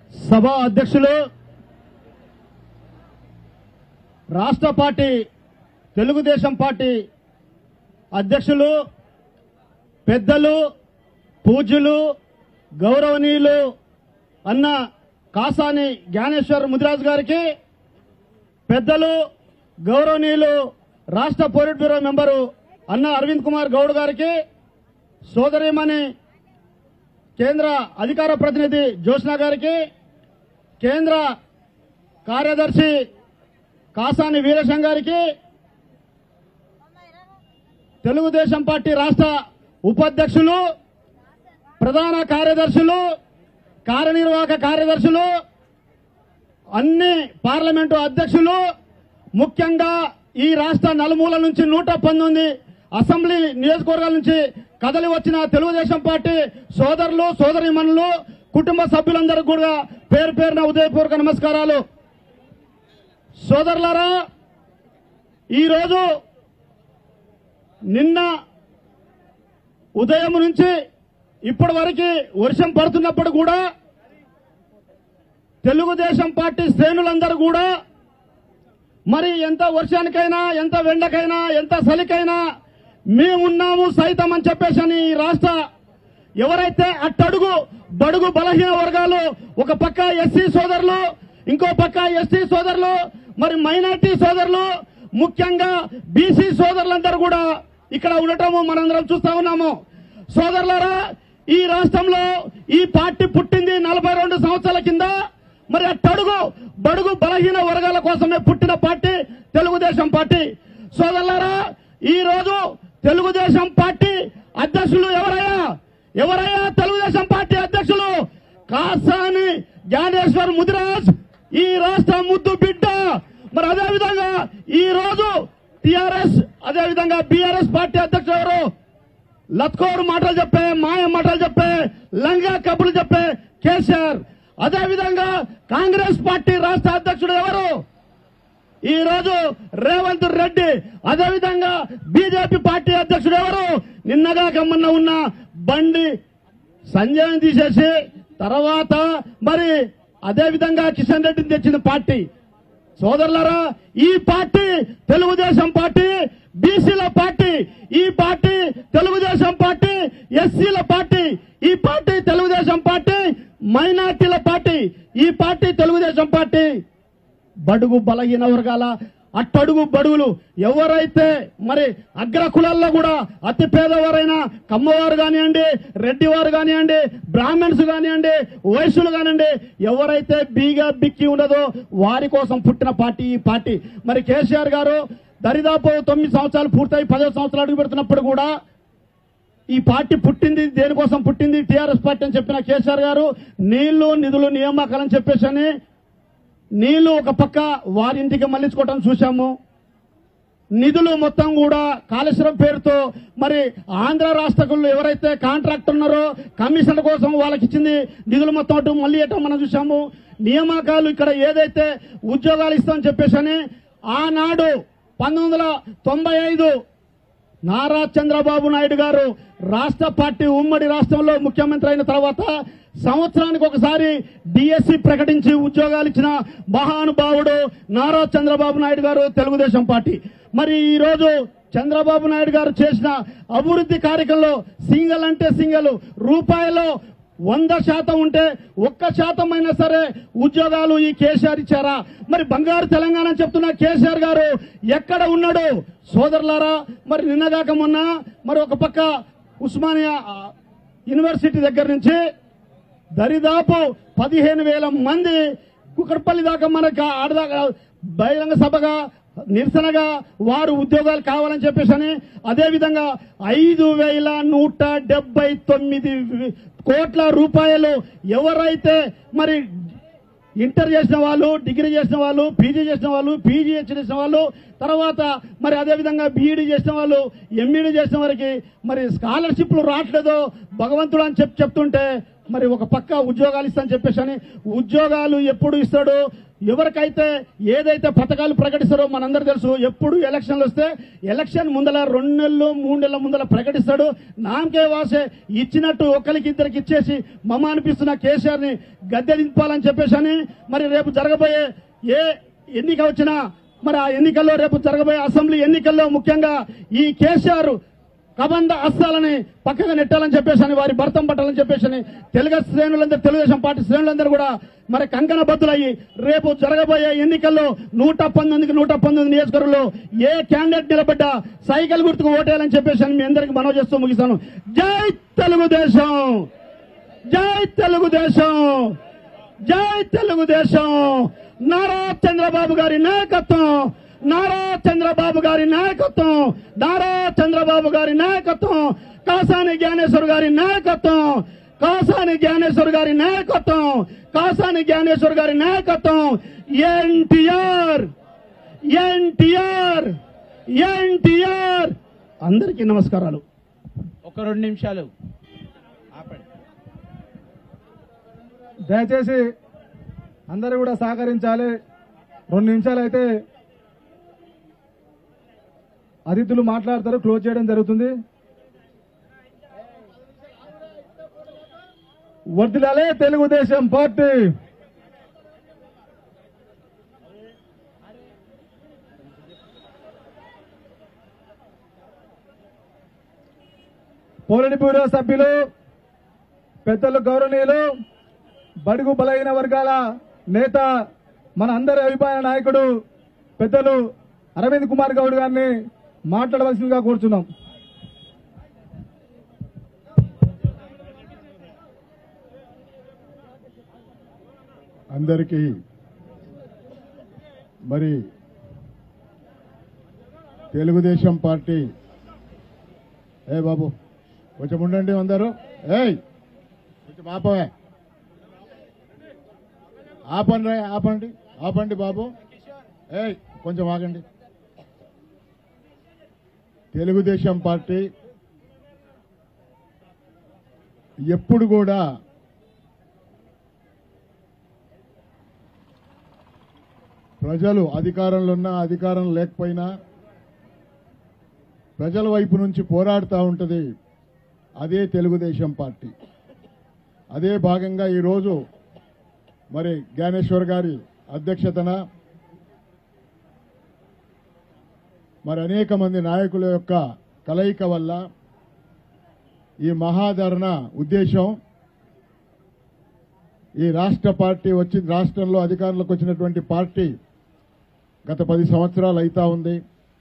సభ అధ్యక్షులు రాష్ట్ర పార్టీ తెలుగుదేశం పార్టీ అధ్యక్షులు పెద్దలు పూజ్యులు గౌరవనీయులు అన్న కాసాని జ్ఞానేశ్వర్ ముదిరాజు గారికి పెద్దలు గౌరవనీయులు రాష్ట్ర పోలిట్ బ్యూరో మెంబరు అన్న అరవింద్ కుమార్ గౌడ్ గారికి సోదరిమణి కేంద్ర అధికార ప్రతినిధి జ్యోత్స్న గారికి కేంద్ర కార్యదర్శి కాసాని వీరశం గారికి తెలుగుదేశం పార్టీ రాష్ట్ర ఉపాధ్యక్షులు ప్రధాన కార్యదర్శులు కార్యనిర్వాహక కార్యదర్శులు అన్ని పార్లమెంటు అధ్యక్షులు ముఖ్యంగా ఈ రాష్ట్ర నలుమూల నుంచి నూట పంతొమ్మిది అసెంబ్లీ నియోజకవర్గాల నుంచి కదలి వచ్చిన తెలుగుదేశం పార్టీ సోదరులు సోదరిమణులు కుటుంబ సభ్యులందరూ కూడా పేరు పేరున ఉదయపూర్వక నమస్కారాలు సోదరులారా ఈరోజు నిన్న ఉదయం నుంచి ఇప్పటి వరకు వర్షం పడుతున్నప్పుడు కూడా తెలుగుదేశం పార్టీ శ్రేణులందరూ కూడా మరి ఎంత వర్షానికైనా ఎంత వెండకైనా ఎంత చలికైనా మేమున్నాము సైతం అని చెప్పేసి అని ఈ రాష్ట్ర ఎవరైతే అట్టడుగు బడుగు బలహీన వర్గాలు ఒక పక్క ఎస్సీ సోదరులు ఇంకో పక్క ఎస్టీ సోదరులు మరి మైనార్టీ సోదరులు ముఖ్యంగా బీసీ సోదరులందరూ కూడా ఇక్కడ ఉండటము మనందరం చూస్తా ఉన్నాము సోదరులారా ఈ రాష్ట్రంలో ఈ పార్టీ పుట్టింది నలభై రెండు సంవత్సరాల కింద మరి అట్టడుగు బడుగు బలహీన వర్గాల కోసమే పుట్టిన పార్టీ తెలుగుదేశం పార్టీ సోదరులారా ఈ రోజు తెలుగుదేశం పార్టీ అధ్యక్షులు ఎవరయ్యా ఎవరయ్యా తెలుగుదేశం పార్టీ అధ్యక్షులు కాసాని జ్ఞానేశ్వర్ ముదిరాజ్ ఈ రాష్ట్ర ముద్దు బిడ్డ మరి అదే విధంగా ఈ రోజు టిఆర్ఎస్ అదే విధంగా బీఆర్ఎస్ పార్టీ అధ్యక్షులు ఎవరు లత్కోరు మాటలు చెప్పే మాయ మాటలు చెప్పే లంగా కబుర్లు చెప్పే కేసీఆర్ అదే విధంగా కాంగ్రెస్ పార్టీ రాష్ట్ర అధ్యక్షుడు ఎవరు ఈ రోజు రేవంత్ రెడ్డి అదే విధంగా బీజేపీ పార్టీ అధ్యక్షుడు ఎవరు నిన్నగా గమ్మన్న ఉన్న బండి సంజయ్ తీసేసి తర్వాత మరి అదే విధంగా కిషన్ రెడ్డిని తెచ్చిన పార్టీ సోదరులారా ఈ పార్టీ తెలుగుదేశం పార్టీ బీసీల పార్టీ ఈ పార్టీ తెలుగుదేశం పార్టీ ఎస్సీల పార్టీ ఈ పార్టీ తెలుగుదేశం పార్టీ మైనార్టీల పార్టీ ఈ పార్టీ తెలుగుదేశం పార్టీ బడుగు బలహీన వర్గాల అట్టడుగు బడుగులు ఎవరైతే మరి అగ్ర కులాల్లో కూడా అతి పేదవారైనా కమ్మవారు కానివ్వండి రెడ్డి వారు కానివ్వండి బ్రాహ్మణ్స్ కానివ్వండి వైశ్యులు కానివ్వండి ఎవరైతే బీగా బిక్కి ఉండదో వారి కోసం పుట్టిన పార్టీ ఈ పార్టీ మరి కేసీఆర్ గారు దరిదాపు తొమ్మిది సంవత్సరాలు పూర్తయి పదో సంవత్సరాలు అడుగు పెడుతున్నప్పుడు కూడా ఈ పార్టీ పుట్టింది దేనికోసం పుట్టింది టీఆర్ఎస్ పార్టీ అని చెప్పిన కేసీఆర్ గారు నీళ్లు నిధులు నియామకాలని చెప్పేసి అని నీళ్లు ఒక పక్క వారి ఇంటికి మళ్లించుకోవటం చూశాము నిధులు మొత్తం కూడా కాళేశ్వరం పేరుతో మరి ఆంధ్ర రాష్ట్రకులు ఎవరైతే కాంట్రాక్ట్ ఉన్నారో కమిషన్ కోసం వాళ్ళకి ఇచ్చింది నిధులు మొత్తం అటు మళ్ళీ ఇవ్వటం మనం చూసాము నియామకాలు ఇక్కడ ఏదైతే ఉద్యోగాలు ఇస్తామని చెప్పేసి అని ఆనాడు పంతొమ్మిది వందల తొంభై ఐదు నారా చంద్రబాబు నాయుడు గారు రాష్ట్ర పార్టీ ఉమ్మడి రాష్ట్రంలో ముఖ్యమంత్రి అయిన తర్వాత సంవత్సరానికి ఒకసారి డిఎస్సి ప్రకటించి ఉద్యోగాలు ఇచ్చిన మహానుభావుడు నారా చంద్రబాబు నాయుడు గారు తెలుగుదేశం పార్టీ మరి ఈ రోజు చంద్రబాబు నాయుడు గారు చేసిన అభివృద్ధి కార్యక్రమంలో సింగల్ అంటే సింగల్ రూపాయలో వంద శాతం ఉంటే ఒక్క శాతం అయినా సరే ఉద్యోగాలు ఈ కేసీఆర్ ఇచ్చారా మరి బంగారు తెలంగాణ అని చెప్తున్న కేసీఆర్ గారు ఎక్కడ ఉన్నాడు సోదరులారా మరి నిన్నగాక మొన్న మరి ఒక పక్క ఉస్మానియా ఆ, యూనివర్సిటీ దగ్గర నుంచి దరిదాపు పదిహేను వేల మంది కుకట్పల్లి దాకా మనకు ఆడదాకా బహిరంగ సభగా నిరసనగా వారు ఉద్యోగాలు కావాలని చెప్పేసి అని అదే విధంగా ఐదు వేల నూట డెబ్బై తొమ్మిది కోట్ల రూపాయలు ఎవరైతే మరి ఇంటర్ చేసిన వాళ్ళు డిగ్రీ చేసిన వాళ్ళు పీజీ చేసిన వాళ్ళు పీజీ చేసిన వాళ్ళు తర్వాత మరి అదేవిధంగా బీఈడీ చేసిన వాళ్ళు ఎంఈడీ చేసిన వారికి మరి స్కాలర్షిప్లు రావట్లేదో భగవంతుడు అని చెప్పి చెప్తుంటే మరి ఒక పక్క ఉద్యోగాలు ఇస్తానని చెప్పేసి అని ఉద్యోగాలు ఎప్పుడు ఇస్తాడు ఎవరికైతే ఏదైతే పథకాలు ప్రకటిస్తారో మనందరూ తెలుసు ఎప్పుడు ఎలక్షన్లు వస్తే ఎలక్షన్ ముందల రెండు నెలలు మూడు నెలల ముందల ప్రకటిస్తాడు నామకే వాసే ఇచ్చినట్టు ఒకరికి ఇద్దరికి ఇచ్చేసి మమ అనిపిస్తున్న కేసీఆర్ ని గద్దె దింపాలని చెప్పేసి అని మరి రేపు జరగబోయే ఏ ఎన్నిక వచ్చినా మరి ఆ ఎన్నికల్లో రేపు జరగబోయే అసెంబ్లీ ఎన్నికల్లో ముఖ్యంగా ఈ కేసీఆర్ కబంధ అస్త్రాలని పక్కగా నెట్టాలని చెప్పేసి అని వారి భర్తం పట్టాలని చెప్పేసి అని తెలుగు శ్రేణులందరూ తెలుగుదేశం పార్టీ శ్రేణులందరూ కూడా మరి కంకణ బద్దులయ్యి రేపు జరగబోయే ఎన్నికల్లో నూట పంతొమ్మిదికి నూట పంతొమ్మిది నియోజకవర్గంలో ఏ క్యాండిడేట్ నిలబడ్డా సైకిల్ గుర్తుకు ఓటేయాలని చెప్పేసి అని మీ అందరికి మనవి చేస్తూ ముగిస్తాను జై తెలుగుదేశం జై తెలుగుదేశం జై తెలుగుదేశం నారా చంద్రబాబు గారి నాయకత్వం నారా చంద్రబాబు గారి నాయకత్వం నారా చంద్రబాబు గారి నాయకత్వం కాసాని జ్ఞానేశ్వర్ గారి నాయకత్వం కాసాని జ్ఞానేశ్వర్ గారి నాయకత్వం కాసాని జ్ఞానేశ్వర్ గారి నాయకత్వం ఎన్టీఆర్ ఎన్టీఆర్ ఎన్టీఆర్ అందరికీ నమస్కారాలు ఒక రెండు నిమిషాలు ఆపండి దయచేసి అందరూ కూడా సహకరించాలి రెండు నిమిషాలు అయితే అతిథులు మాట్లాడతారు క్లోజ్ చేయడం జరుగుతుంది వర్దిలాలే తెలుగుదేశం పార్టీ పోలిటి బ్యూరో సభ్యులు పెద్దలు గౌరవనీయులు బడుగు బలహీన వర్గాల నేత మన అందరి అభిప్రాయ నాయకుడు పెద్దలు అరవింద్ కుమార్ గౌడ్ గారిని మాట్లాడవలసిందిగా కోరుచున్నాం అందరికీ మరి తెలుగుదేశం పార్టీ ఏ బాబు కొంచెం ఉండండి అందరూ ఏయ్ కొంచెం ఆపవే ఆపండి రా, ఆపండి ఆపండి బాబు ఏయ్ కొంచెం ఆగండి తెలుగుదేశం పార్టీ ఎప్పుడు కూడా ప్రజలు అధికారంలో ఉన్నా అధికారం లేకపోయినా ప్రజల వైపు నుంచి పోరాడుతూ ఉంటుంది అదే తెలుగుదేశం పార్టీ అదే భాగంగా ఈరోజు మరి జ్ఞానేశ్వర్ గారి అధ్యక్షతన మరి అనేక మంది నాయకుల యొక్క కలయిక వల్ల ఈ మహాధరణ ఉద్దేశం ఈ రాష్ట్ర పార్టీ వచ్చి రాష్ట్రంలో అధికారంలోకి వచ్చినటువంటి పార్టీ గత పది సంవత్సరాలు అయితా ఉంది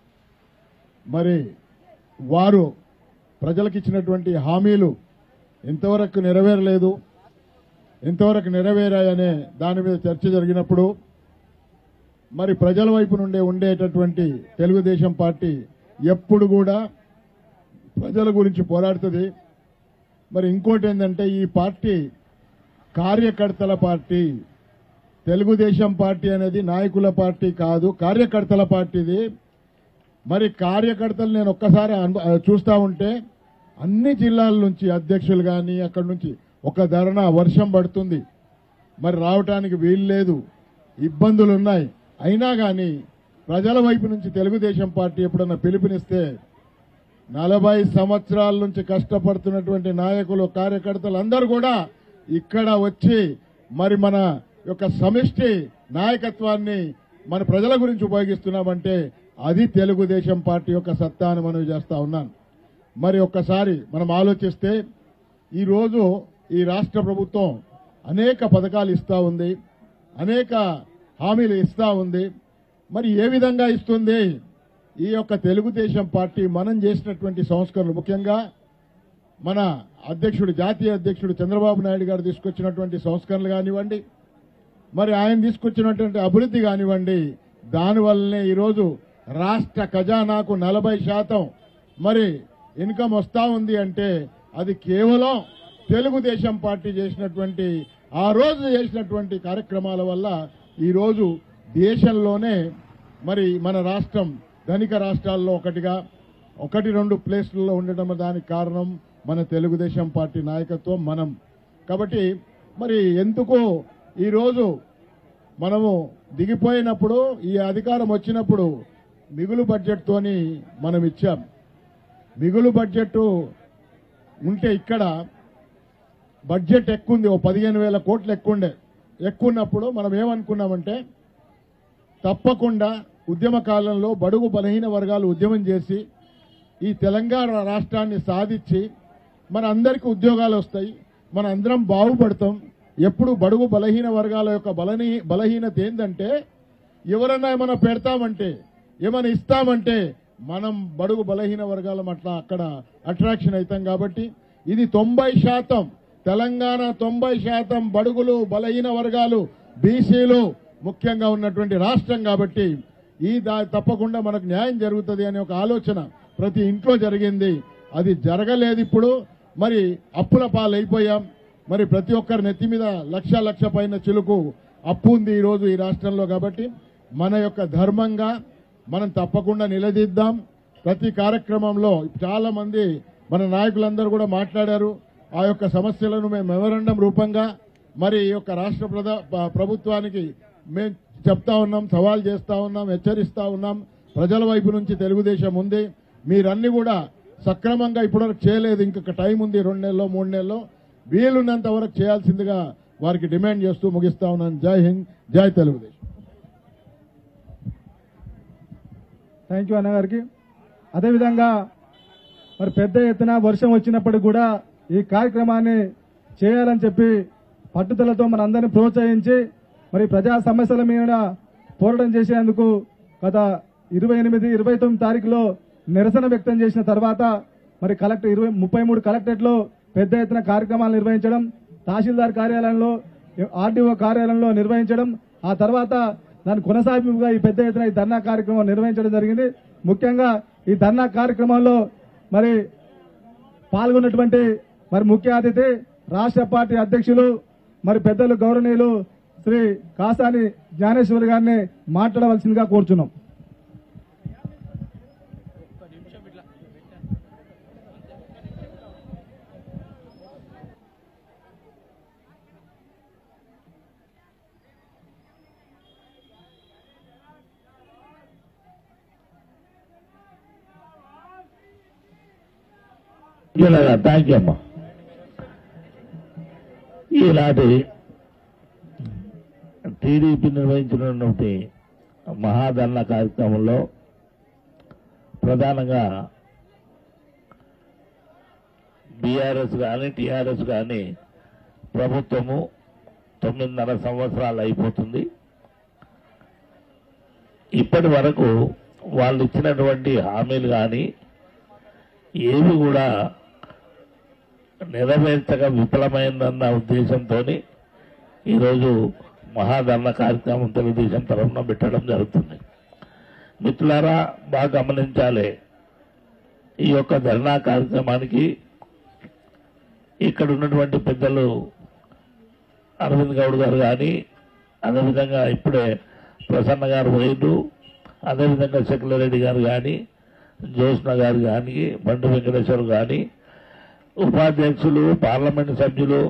మరి వారు ప్రజలకు ఇచ్చినటువంటి హామీలు ఎంతవరకు నెరవేరలేదు ఎంతవరకు నెరవేరాయనే దాని మీద చర్చ జరిగినప్పుడు మరి ప్రజల వైపు నుండే ఉండేటటువంటి తెలుగుదేశం పార్టీ ఎప్పుడు కూడా ప్రజల గురించి పోరాడుతుంది మరి ఇంకోటి ఏంటంటే ఈ పార్టీ కార్యకర్తల పార్టీ తెలుగుదేశం పార్టీ అనేది నాయకుల పార్టీ కాదు కార్యకర్తల పార్టీది మరి కార్యకర్తలు నేను ఒక్కసారి అను- ఆ, చూస్తా ఉంటే అన్ని జిల్లాల నుంచి అధ్యక్షులు కానీ అక్కడి నుంచి ఒక ధరణ వర్షం పడుతుంది మరి రావటానికి వీలు లేదు ఇబ్బందులు ఉన్నాయి అయినా కానీ ప్రజల వైపు నుంచి తెలుగుదేశం పార్టీ ఎప్పుడన్నా పిలుపునిస్తే నలభై సంవత్సరాల నుంచి కష్టపడుతున్నటువంటి నాయకులు కార్యకర్తలు అందరూ కూడా ఇక్కడ వచ్చి మరి మన యొక్క సమిష్టి నాయకత్వాన్ని మన ప్రజల గురించి ఉపయోగిస్తున్నామంటే అది తెలుగుదేశం పార్టీ యొక్క సత్తా అని మనం చేస్తా ఉన్నాను మరి ఒక్కసారి మనం ఆలోచిస్తే ఈరోజు ఈ రాష్ట్ర ప్రభుత్వం అనేక పథకాలు ఇస్తా ఉంది అనేక హామీలు ఇస్తా ఉంది మరి ఏ విధంగా ఇస్తుంది ఈ యొక్క తెలుగుదేశం పార్టీ మనం చేసినటువంటి సంస్కరణలు ముఖ్యంగా మన అధ్యక్షుడు జాతీయ అధ్యక్షుడు చంద్రబాబు నాయుడు గారు తీసుకొచ్చినటువంటి సంస్కరణలు కానివ్వండి మరి ఆయన తీసుకొచ్చినటువంటి అభివృద్ధి కానివ్వండి దానివల్లనే ఈరోజు రాష్ట్ర ఖజానాకు నలభై శాతం మరి ఇన్కమ్ వస్తా ఉంది అంటే అది కేవలం తెలుగుదేశం పార్టీ చేసినటువంటి ఆ రోజు చేసినటువంటి కార్యక్రమాల వల్ల ఈరోజు దేశంలోనే మరి మన రాష్ట్రం ధనిక రాష్ట్రాల్లో ఒకటిగా ఒకటి రెండు ప్లేస్లలో ఉండడం దానికి కారణం మన తెలుగుదేశం పార్టీ నాయకత్వం మనం కాబట్టి మరి ఎందుకు ఈరోజు మనము దిగిపోయినప్పుడు ఈ అధికారం వచ్చినప్పుడు మిగులు బడ్జెట్తోని మనం ఇచ్చాం మిగులు బడ్జెట్ ఉంటే ఇక్కడ బడ్జెట్ ఎక్కువ ఉంది ఓ పదిహేను వేల కోట్లు ఎక్కువ ఉండే ఎక్కువ ఉన్నప్పుడు మనం ఏమనుకున్నామంటే తప్పకుండా ఉద్యమ కాలంలో బడుగు బలహీన వర్గాలు ఉద్యమం చేసి ఈ తెలంగాణ రాష్ట్రాన్ని సాధించి మన అందరికీ ఉద్యోగాలు వస్తాయి మన అందరం బాగుపడతాం ఎప్పుడు బడుగు బలహీన వర్గాల యొక్క బలనీ బలహీనత ఏంటంటే ఎవరన్నా ఏమైనా పెడతామంటే ఏమైనా ఇస్తామంటే మనం బడుగు బలహీన వర్గాలం అట్లా అక్కడ అట్రాక్షన్ అవుతాం కాబట్టి ఇది తొంభై శాతం తెలంగాణ తొంభై శాతం బడుగులు బలహీన వర్గాలు బీసీలు ముఖ్యంగా ఉన్నటువంటి రాష్ట్రం కాబట్టి ఈ దా తప్పకుండా మనకు న్యాయం జరుగుతుంది అనే ఒక ఆలోచన ప్రతి ఇంట్లో జరిగింది అది జరగలేదు ఇప్పుడు మరి అప్పుల పాలైపోయాం మరి ప్రతి ఒక్కరి నెత్తి మీద లక్ష లక్ష పైన చిలుకు అప్పు ఉంది ఈ రోజు ఈ రాష్ట్రంలో కాబట్టి మన యొక్క ధర్మంగా మనం తప్పకుండా నిలదీద్దాం ప్రతి కార్యక్రమంలో చాలా మంది మన నాయకులందరూ కూడా మాట్లాడారు ఆ యొక్క సమస్యలను మేము మెమరండం రూపంగా మరి ఈ యొక్క రాష్ట్ర ప్రధా- ప- ప్రభుత్వానికి మేము చెప్తా ఉన్నాం సవాల్ చేస్తా ఉన్నాం హెచ్చరిస్తా ఉన్నాం ప్రజల వైపు నుంచి తెలుగుదేశం ఉంది మీరన్నీ కూడా సక్రమంగా ఇప్పటివరకు చేయలేదు ఇంకొక టైం ఉంది రెండు నెలల్లో మూడు నెలల్లో వీలున్నంత వరకు చేయాల్సిందిగా వారికి డిమాండ్ చేస్తూ ముగిస్తా ఉన్నాను జై హింద్ జై తెలుగుదేశం థ్యాంక్ యూ అన్నగారికి అదేవిధంగా మరి పెద్ద ఎత్తున వర్షం వచ్చినప్పటికి కూడా ఈ కార్యక్రమాన్ని చేయాలని చెప్పి పట్టుదలతో మన అందరిని ప్రోత్సహించి మరి ప్రజా సమస్యల మీద పోరాటం చేసేందుకు గత ఇరవై ఎనిమిది ఇరవై తొమ్మిది తారీఖులో నిరసన వ్యక్తం చేసిన తర్వాత మరి కలెక్టర్ ఇరవై ముప్పై మూడు కలెక్టరేట్లో పెద్ద ఎత్తున కార్యక్రమాలు నిర్వహించడం తహసీల్దార్ కార్యాలయంలో ఆర్డీఓ కార్యాలయంలో నిర్వహించడం ఆ తర్వాత దాని కొనసాగింపుగా ఈ పెద్ద ఎత్తున ఈ ధర్నా కార్యక్రమం నిర్వహించడం జరిగింది ముఖ్యంగా ఈ ధర్నా కార్యక్రమంలో మరి పాల్గొన్నటువంటి మరి ముఖ్య అతిథి రాష్ట్ర పార్టీ అధ్యక్షులు మరి పెద్దలు గౌరవనీయులు శ్రీ కాసాని జ్ఞానేశ్వరి గారిని మాట్లాడవలసిందిగా కోరుచున్నాం ఇలాగా థ్యాంక్ యూ అమ్మా ఈనాటి టీడీపీ నిర్వహించినటువంటి మహాధరణ కార్యక్రమంలో ప్రధానంగా బీఆర్ఎస్ కానీ టీఆర్ఎస్ కానీ ప్రభుత్వము తొమ్మిదిన్నర సంవత్సరాలు అయిపోతుంది ఇప్పటి వరకు వాళ్ళు ఇచ్చినటువంటి హామీలు కానీ ఏవి కూడా నెరవేర్చక విఫలమైందన్న ఉద్దేశంతో ఈరోజు మహాధరణ కార్యక్రమం తెలుగుదేశం తరఫున పెట్టడం జరుగుతుంది మిత్రులారా బాగా గమనించాలి ఈ యొక్క ధర్నా కార్యక్రమానికి ఇక్కడ ఉన్నటువంటి పెద్దలు అరవింద్ గౌడ్ గారు కానీ అదేవిధంగా ఇప్పుడే ప్రసన్న గారు పోయిండు అదేవిధంగా శకులారెడ్డి గారు కానీ జ్యోత్స్న గారు కానీ బండి వెంకటేశ్వర్ కానీ ఉపాధ్యక్షులు పార్లమెంటు సభ్యులు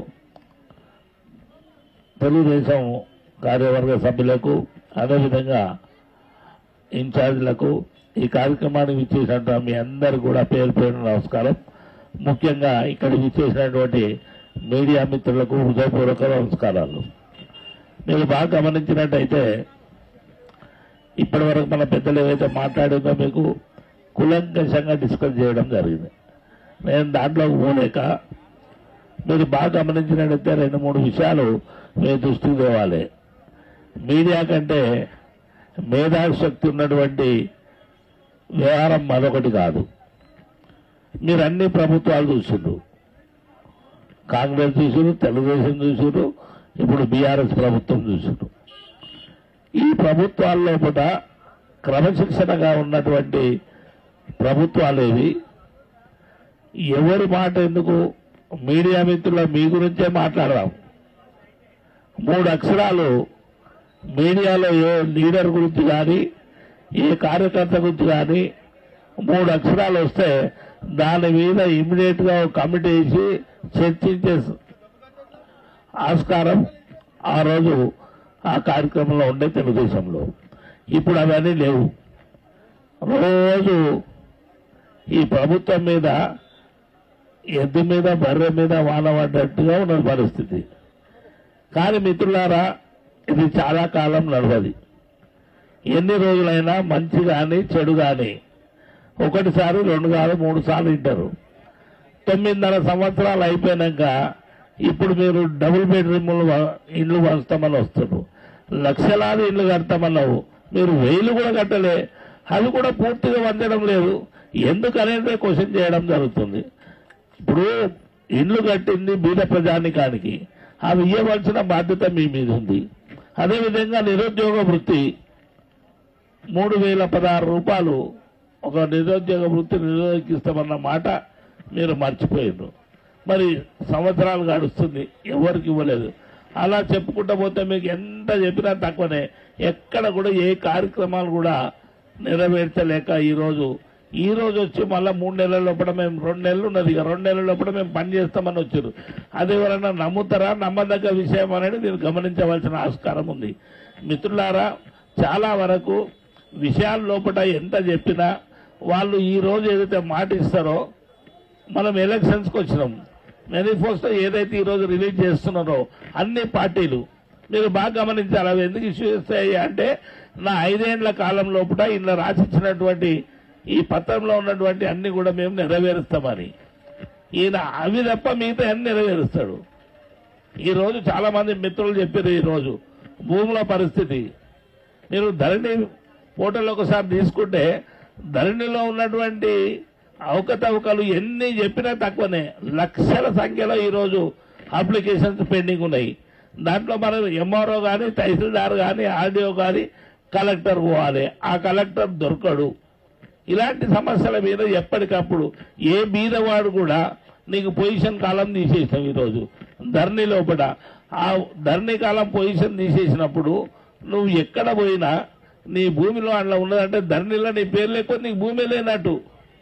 తెలుగుదేశం కార్యవర్గ సభ్యులకు అదేవిధంగా ఇన్ఛార్జీలకు ఈ కార్యక్రమానికి విచ్చేసినట్టు మీ అందరు కూడా పేరు పేరు నమస్కారం ముఖ్యంగా ఇక్కడ విచ్చేసినటువంటి మీడియా మిత్రులకు హృదయపూర్వక నమస్కారాలు మీరు బాగా గమనించినట్టయితే ఇప్పటి వరకు మన పెద్దలు ఏవైతే మాట్లాడిందో మీకు కులంకషంగా డిస్కస్ చేయడం జరిగింది నేను దాంట్లో పోలేక మీరు బాగా గమనించినట్టయితే రెండు మూడు విషయాలు మీ దృష్టికి తేవాలి మీడియా కంటే మేధాశక్తి ఉన్నటువంటి వ్యవహారం మరొకటి కాదు మీరు అన్ని ప్రభుత్వాలు చూసిండ్రు కాంగ్రెస్ చూసారు తెలుగుదేశం చూసారు ఇప్పుడు బీఆర్ఎస్ ప్రభుత్వం చూసారు ఈ ప్రభుత్వాల్లో కూడా క్రమశిక్షణగా ఉన్నటువంటి ప్రభుత్వాలేవి ఎవరి మాట ఎందుకు మీడియా మిత్రుల మీ గురించే మాట్లాడదాం మూడు అక్షరాలు మీడియాలో ఏ లీడర్ గురించి కానీ ఏ కార్యకర్త గురించి కానీ మూడు అక్షరాలు వస్తే దాని మీద ఇమ్మీడియట్ గా ఒక కమిటీ వేసి చర్చించే ఆస్కారం ఆ రోజు ఆ కార్యక్రమంలో ఉండే తెలుగుదేశంలో ఇప్పుడు అవన్నీ లేవు రోజు ఈ ప్రభుత్వం మీద ఎద్దు మీద బర్రె మీద వాన పడ్డట్టుగా ఉన్న పరిస్థితి కానీ మిత్రులారా ఇది చాలా కాలం నడవది ఎన్ని రోజులైనా మంచి కానీ చెడు కానీ ఒకటిసారి రెండు కాదు మూడు సార్లు వింటారు తొమ్మిదిన్నర సంవత్సరాలు అయిపోయినాక ఇప్పుడు మీరు డబుల్ బెడ్రూమ్లు వ- ఇండ్లు పంచుతామని వస్తున్నారు లక్షలాది ఇండ్లు కడతామన్నావు మీరు వెయ్యిలు కూడా కట్టలే అవి కూడా పూర్తిగా వందడం లేదు ఎందుకనేది క్వశ్చన్ చేయడం జరుగుతుంది ఇప్పుడు ఇండ్లు కట్టింది బీద ప్రజానికానికి అవి ఇవ్వవలసిన బాధ్యత మీ మీద ఉంది అదేవిధంగా నిరుద్యోగ వృత్తి మూడు వేల పదహారు రూపాయలు ఒక నిరుద్యోగ వృత్తి నిరోధిస్తామన్న మాట మీరు మర్చిపోయారు మరి సంవత్సరాలు గడుస్తుంది ఎవరికి ఇవ్వలేదు అలా చెప్పుకుంటూ పోతే మీకు ఎంత చెప్పినా తక్కువనే ఎక్కడ కూడా ఏ కార్యక్రమాలు కూడా నెరవేర్చలేక ఈరోజు ఈ రోజు వచ్చి మళ్ళీ మూడు నెలల లోపల మేము రెండు నెలలు ఉన్నది ఇక రెండు నెలల లోపల మేము పని చేస్తామని వచ్చారు అది ఎవరైనా నమ్ముతారా నమ్మదగ్గ విషయం అనేది మీరు గమనించవలసిన ఆస్కారం ఉంది మిత్రులారా చాలా వరకు విషయాల లోపల ఎంత చెప్పినా వాళ్ళు ఈ రోజు ఏదైతే మాట ఇస్తారో మనం ఎలక్షన్స్కి వచ్చినాం మేనిఫెస్టో ఏదైతే ఈ రోజు రిలీజ్ చేస్తున్నారో అన్ని పార్టీలు మీరు బాగా గమనించాలి అవి ఎందుకు ఇష్యూ చేస్తాయి అంటే నా ఐదేండ్ల కాలం లోపల ఇలా రాసిచ్చినటువంటి ఈ పత్రంలో ఉన్నటువంటి అన్ని కూడా మేము నెరవేరుస్తామని ఈయన అవి తప్ప మిగతా అన్ని నెరవేరుస్తాడు ఈ రోజు చాలా మంది మిత్రులు చెప్పారు ఈ రోజు భూముల పరిస్థితి మీరు ధరణి పోర్టల్ ఒకసారి తీసుకుంటే ధరణిలో ఉన్నటువంటి అవకతవకలు ఎన్ని చెప్పినా తక్కువనే లక్షల సంఖ్యలో ఈరోజు అప్లికేషన్స్ పెండింగ్ ఉన్నాయి దాంట్లో మనం ఎంఆర్ఓ కానీ తహసీల్దార్ కానీ ఆర్డీఓ కానీ కలెక్టర్ పోవాలి ఆ కలెక్టర్ దొరకడు ఇలాంటి సమస్యల మీద ఎప్పటికప్పుడు ఏ బీదవాడు కూడా నీకు పొజిషన్ కాలం తీసేసాం ఈరోజు ధరణి లోపల ఆ ధరణి కాలం పొజిషన్ తీసేసినప్పుడు నువ్వు ఎక్కడ పోయినా నీ భూమిలో అట్లా ఉన్నదంటే ధరణిలో నీ పేరు లేకపోతే నీకు భూమి లేనట్టు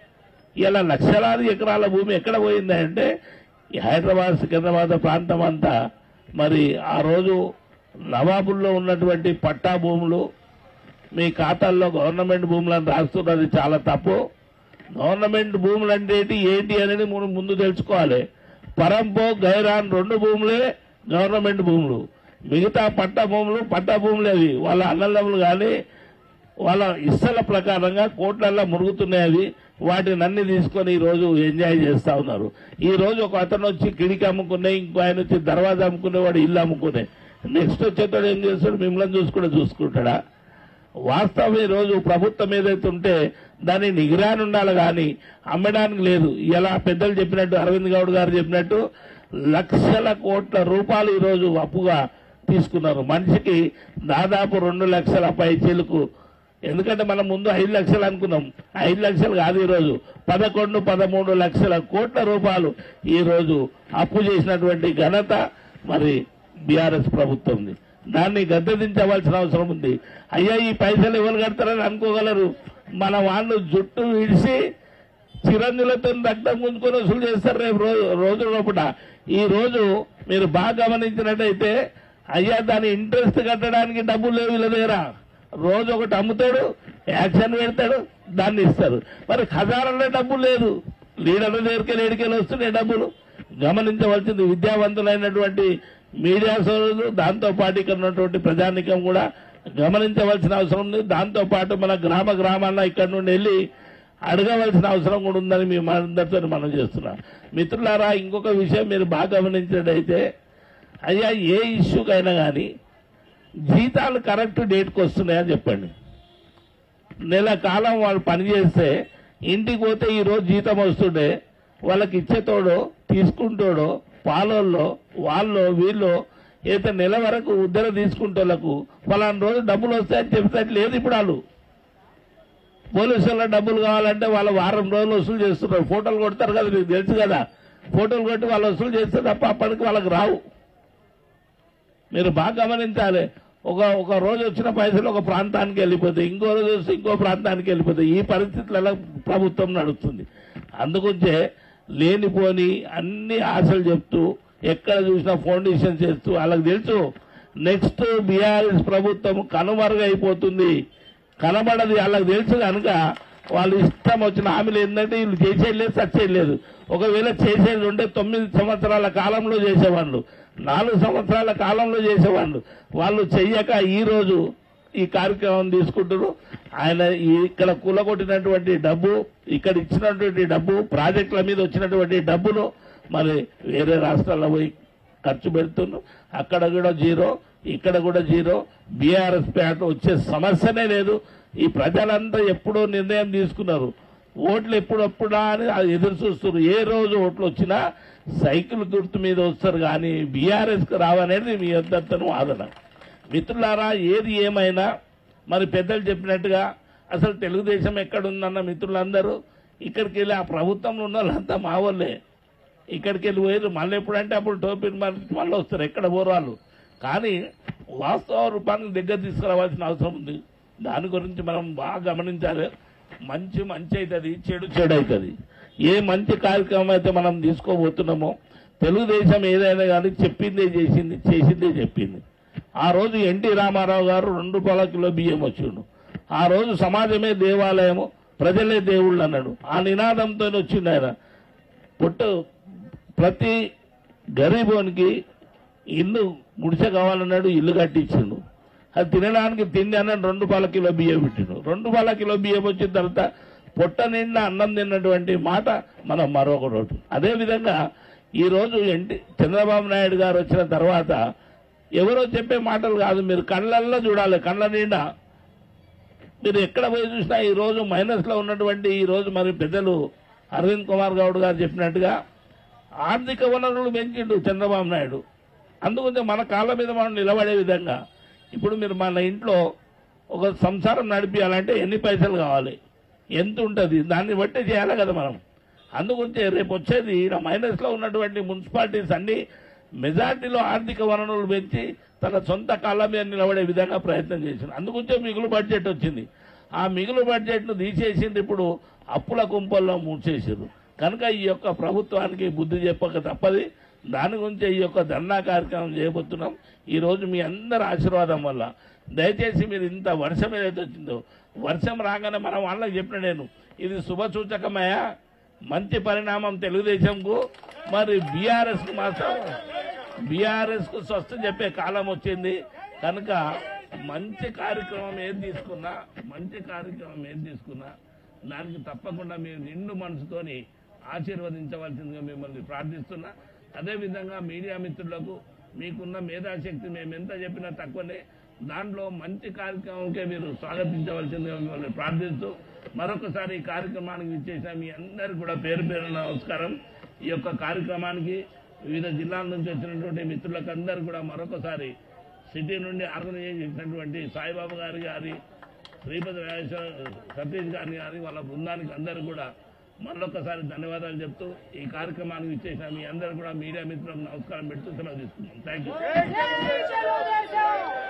ఇలా లక్షలాది ఎకరాల భూమి ఎక్కడ పోయింది అంటే ఈ హైదరాబాద్ సికింద్రాబాద్ ప్రాంతం అంతా మరి ఆ రోజు నవాబుల్లో ఉన్నటువంటి పట్టా భూములు మీ ఖాతాల్లో గవర్నమెంట్ భూములను రాస్తున్నది చాలా తప్పు గవర్నమెంట్ భూములు అంటే ఏంటి ఏంటి అనేది మనం ముందు తెలుసుకోవాలి పరంపో గైరాన్ రెండు భూములే గవర్నమెంట్ భూములు మిగతా పట్టా భూములు పట్టా భూములు అవి వాళ్ళ అన్నదమ్ములు కానీ వాళ్ళ ఇస్తల ప్రకారంగా కోట్లల్లో మురుగుతున్నాయి అవి వాటిని అన్ని తీసుకొని ఈ రోజు ఎంజాయ్ చేస్తా ఉన్నారు ఈ రోజు ఒక అతను వచ్చి కిడికి అమ్ముకునే ఇంకో ఆయన వచ్చి దర్వాజా అమ్ముకునే వాడు ఇల్లు అమ్ముకునే నెక్స్ట్ వచ్చేటాడు ఏం చేస్తాడు మిమ్మల్ని చూసుకుంటే చూసుకుంటాడా వాస్తవం ఈ రోజు ప్రభుత్వం ఏదైతే ఉంటే దాని నిగరాని ఉండాలి కానీ అమ్మడానికి లేదు ఇలా పెద్దలు చెప్పినట్టు అరవింద్ గౌడ్ గారు చెప్పినట్టు లక్షల కోట్ల రూపాయలు ఈ రోజు అప్పుగా తీసుకున్నారు మనిషికి దాదాపు రెండు లక్షల పై చిలుకు ఎందుకంటే మనం ముందు ఐదు లక్షలు అనుకున్నాం ఐదు లక్షలు కాదు ఈరోజు పదకొండు పదమూడు లక్షల కోట్ల రూపాయలు ఈ రోజు అప్పు చేసినటువంటి ఘనత మరి బీఆర్ఎస్ ప్రభుత్వంది దాన్ని గద్దెదించవలసిన అవసరం ఉంది అయ్యా ఈ పైసలు ఎవరు కడతారని అనుకోగలరు మన వాళ్ళు జుట్టు విడిసి చిరంజీలతో రక్తం గుంజుకొని వసూలు చేస్తారు రేపు రోజు రోజు లోపల ఈ రోజు మీరు బాగా గమనించినట్టయితే అయ్యా దాని ఇంట్రెస్ట్ కట్టడానికి డబ్బులు లేవు వీళ్ళ దగ్గర రోజు ఒకటి అమ్ముతాడు యాక్షన్ పెడతాడు దాన్ని ఇస్తారు మరి ఖజానాలో డబ్బులు లేదు లీడర్ల దగ్గరికి లేడికెళ్ళి వస్తున్నాయి డబ్బులు గమనించవలసింది విద్యావంతులైనటువంటి మీడియా సోదరులు దాంతో పాటు ఇక్కడ ఉన్నటువంటి ప్రజానికం కూడా గమనించవలసిన అవసరం ఉంది దాంతో పాటు మన గ్రామ గ్రామాల్లో ఇక్కడ నుండి వెళ్ళి అడగవలసిన అవసరం కూడా ఉందని మేము అందరితో మనం చేస్తున్నాం మిత్రులారా ఇంకొక విషయం మీరు బాగా గమనించినట్టయితే అయ్యా ఏ ఇష్యూకైనా కానీ జీతాలు కరెక్ట్ డేట్కి వస్తున్నాయని చెప్పండి నెల కాలం వాళ్ళు పనిచేస్తే ఇంటికి పోతే ఈ రోజు జీతం వస్తుండే వాళ్ళకి ఇచ్చేతోడో తీసుకుంటోడో పాలోల్లో వాళ్ళు వీళ్ళు అయితే నెల వరకు ఉద్దర తీసుకుంటోళ్ళకు ఫలానా రోజు డబ్బులు వస్తాయని చెప్తే లేదు ఇప్పుడు వాళ్ళు పోలీసుల డబ్బులు కావాలంటే వాళ్ళ వారం రోజులు వసూలు చేస్తున్నారు ఫోటోలు కొడతారు కదా మీకు తెలుసు కదా ఫోటోలు కొట్టి వాళ్ళు వసూలు చేస్తే తప్ప అప్పటికి వాళ్ళకి రావు మీరు బాగా గమనించాలి ఒక ఒక రోజు వచ్చిన పైసలు ఒక ప్రాంతానికి వెళ్ళిపోతాయి ఇంకో రోజు వస్తే ఇంకో ప్రాంతానికి వెళ్ళిపోతాయి ఈ పరిస్థితులలో ప్రభుత్వం నడుస్తుంది అందుగుంచే లేనిపోని అన్ని ఆశలు చెప్తూ ఎక్కడ చూసినా ఫౌండేషన్ చేస్తూ వాళ్ళకి తెలుసు నెక్స్ట్ బీఆర్ఎస్ ప్రభుత్వం కనుమరుగైపోతుంది కనబడది వాళ్ళకి తెలుసు కనుక వాళ్ళు ఇష్టం వచ్చిన హామీలు ఏంటంటే వీళ్ళు చేసేది లేదు సచ్చేది లేదు ఒకవేళ చేసేది ఉంటే తొమ్మిది సంవత్సరాల కాలంలో చేసేవాళ్ళు నాలుగు సంవత్సరాల కాలంలో చేసేవాళ్ళు వాళ్ళు చెయ్యక ఈ రోజు ఈ కార్యక్రమం తీసుకుంటారు ఆయన ఈ ఇక్కడ కూలగొట్టినటువంటి డబ్బు ఇక్కడ ఇచ్చినటువంటి డబ్బు ప్రాజెక్టుల మీద వచ్చినటువంటి డబ్బును మరి వేరే రాష్ట్రాల్లో పోయి ఖర్చు పెడుతున్నాం అక్కడ కూడా జీరో ఇక్కడ కూడా జీరో బీఆర్ఎస్ ప్యాట్ వచ్చే సమస్యనే లేదు ఈ ప్రజలంతా ఎప్పుడో నిర్ణయం తీసుకున్నారు ఓట్లు ఎప్పుడప్పుడా అని అది ఎదురు చూస్తున్నారు ఏ రోజు ఓట్లు వచ్చినా సైకిల్ గుర్తు మీద వస్తారు కానీ బీఆర్ఎస్కి రావనేది మీ యొద్దను వాదన మిత్రులారా ఏది ఏమైనా మరి పెద్దలు చెప్పినట్టుగా అసలు తెలుగుదేశం ఎక్కడుందన్న మిత్రులందరూ ఇక్కడికి వెళ్ళి ఆ ప్రభుత్వంలో ఉన్న వాళ్ళంతా మా వాళ్ళే ఇక్కడికి వెళ్ళి పోయారు మళ్ళీ ఎప్పుడంటే అప్పుడు టోపీని మరి మళ్ళీ వస్తారు ఎక్కడ పోరు వాళ్ళు కానీ వాస్తవ రూపాన్ని దగ్గర తీసుకురావాల్సిన అవసరం ఉంది దాని గురించి మనం బాగా గమనించాలి మంచి మంచి అవుతుంది చెడు చెడు అవుతుంది ఏ మంచి కార్యక్రమం అయితే మనం తీసుకోబోతున్నామో తెలుగుదేశం ఏదైనా కానీ చెప్పిందే చేసింది చేసిందే చెప్పింది ఆ రోజు ఎన్టీ రామారావు గారు రెండు పాల కిలో బియ్యం వచ్చిండు ఆ రోజు సమాజమే దేవాలయము ప్రజలే దేవుళ్ళు అన్నాడు ఆ నినాదంతో వచ్చిండు ఆయన పుట్టు ప్రతి గరీబోనికి ఇల్లు గుడిసె కావాలన్నాడు ఇల్లు కట్టించిండు అది తినడానికి తిండి అన్నాడు రెండు పాల కిలో బియ్యం పెట్టిండు రెండు పాల కిలో బియ్యం వచ్చిన తర్వాత పొట్ట నిండా అన్నం తిన్నటువంటి మాట మనం మరొక రోజు అదేవిధంగా ఈ రోజు ఎన్టీ చంద్రబాబు నాయుడు గారు వచ్చిన తర్వాత ఎవరో చెప్పే మాటలు కాదు మీరు కళ్ళల్లో చూడాలి కళ్ళ నిండా మీరు ఎక్కడ పోయి చూసినా ఈ రోజు మైనస్ లో ఉన్నటువంటి ఈ రోజు మరి పెద్దలు అరవింద్ కుమార్ గౌడ్ గారు చెప్పినట్టుగా ఆర్థిక వనరులు పెంచిండు చంద్రబాబు నాయుడు అందుకుంటే మన కాళ్ళ మీద మనం నిలబడే విధంగా ఇప్పుడు మీరు మన ఇంట్లో ఒక సంసారం నడిపించాలంటే ఎన్ని పైసలు కావాలి ఎంత ఉంటుంది దాన్ని బట్టి చేయాలి కదా మనం అందుగురించి రేపు వచ్చేది ఈయన మైనస్ లో ఉన్నటువంటి మున్సిపాలిటీస్ అన్ని మెజార్టీలో ఆర్థిక వనరులు పెంచి తన సొంత కాళ్ళ మీద నిలబడే విధంగా ప్రయత్నం చేసింది అందుగురించే మిగులు బడ్జెట్ వచ్చింది ఆ మిగులు బడ్జెట్ ను తీసేసింది ఇప్పుడు అప్పుల కుంపల్లో మూసేసారు కనుక ఈ యొక్క ప్రభుత్వానికి బుద్ధి చెప్పక తప్పది దాని గురించి ఈ యొక్క ధర్నా కార్యక్రమం చేయబోతున్నాం ఈ రోజు మీ అందరి ఆశీర్వాదం వల్ల దయచేసి మీరు ఇంత వర్షం ఏదైతే వచ్చిందో వర్షం రాగానే మనం వాళ్ళకి చెప్పిన నేను ఇది శుభ సూచకమయ్యా మంచి పరిణామం తెలుగుదేశంకు మరి బీఆర్ఎస్ కు మాత్రం బీఆర్ఎస్ కు స్వస్థ చెప్పే కాలం వచ్చింది కనుక మంచి కార్యక్రమం ఏది తీసుకున్నా మంచి కార్యక్రమం ఏది తీసుకున్నా దానికి తప్పకుండా మీరు నిండు మనసుతోని ఆశీర్వదించవలసిందిగా మిమ్మల్ని ప్రార్థిస్తున్నా అదేవిధంగా మీడియా మిత్రులకు మీకున్న మేధాశక్తి మేము ఎంత చెప్పినా తక్కువనే దాంట్లో మంచి కార్యక్రమంకే మీరు స్వాగతించవలసిందిగా మిమ్మల్ని ప్రార్థిస్తూ మరొకసారి ఈ కార్యక్రమానికి ఇచ్చేసిన మీ అందరికి కూడా పేరు పేరు నమస్కారం ఈ యొక్క కార్యక్రమానికి వివిధ జిల్లాల నుంచి వచ్చినటువంటి మిత్రులకు అందరూ కూడా మరొకసారి సిటీ నుండి ఆర్గనైజ్ చేసినటువంటి సాయిబాబా గారి గారి శ్రీపతి రాజేశ్వర సతీష్ గారిని గారి వాళ్ళ బృందానికి అందరూ కూడా మరొకసారి ధన్యవాదాలు చెప్తూ ఈ కార్యక్రమానికి ఇచ్చేసిన మీ అందరూ కూడా మీడియా మిత్రులకు నమస్కారం పెడుతూ సెలవు తీసుకున్నాం థ్యాంక్ యూ జై తెలుగుదేశం